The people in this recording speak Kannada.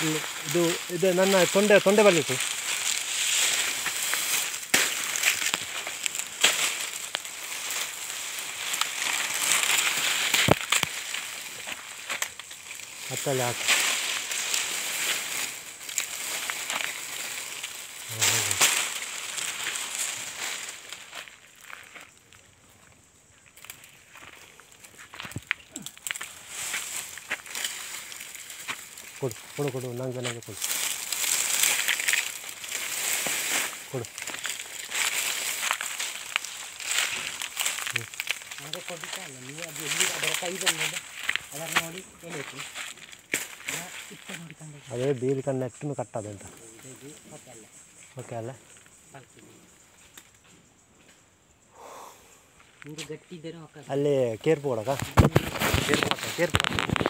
ಇಲ್ಲಿ ಇದು ಇದು ನನ್ನ ತೊಂಡೆ ತೊಂಡೆ ಬರಲಿತ್ತು ಹತ್ತಲ್ಲಿ ಹಾಕಿ ಕೊಡು ಕೊಡು ಕೊಡು ನಂಗೆ ನಂಗೆ ಕೊಡು ಕೊಡು ನನಗೆ ಕೊಡ್ಲಿಕ್ಕಲ್ಲ ನೀವು ಅದು ಎಲ್ಲಿ ಅದರ ಕೈ ಬಂದಿದೆ ಅದನ್ನು ನೋಡಿ ಹೇಳಬೇಕು ಇಷ್ಟ ನೋಡಿ ಕಂಡು ಅದೇ ಬೀರಿ ಕಣ್ಣು ನೆಟ್ಟು ಕಟ್ಟದು ಅಂತ ಇದು ಗೊತ್ತಲ್ಲ ಓಕೆ ಅಲ್ಲ ಕಲ್ತೀನಿ ನಿಮಗೆ ಗಟ್ಟಿ ಇದ್ದರೆ ಒಕ್ಕ ಅಲ್ಲಿ ಕೇರ್ಪು ಕೊಡಕ ಕೇರ್ಪು ಹಾಕ ಕೇರ್ಪು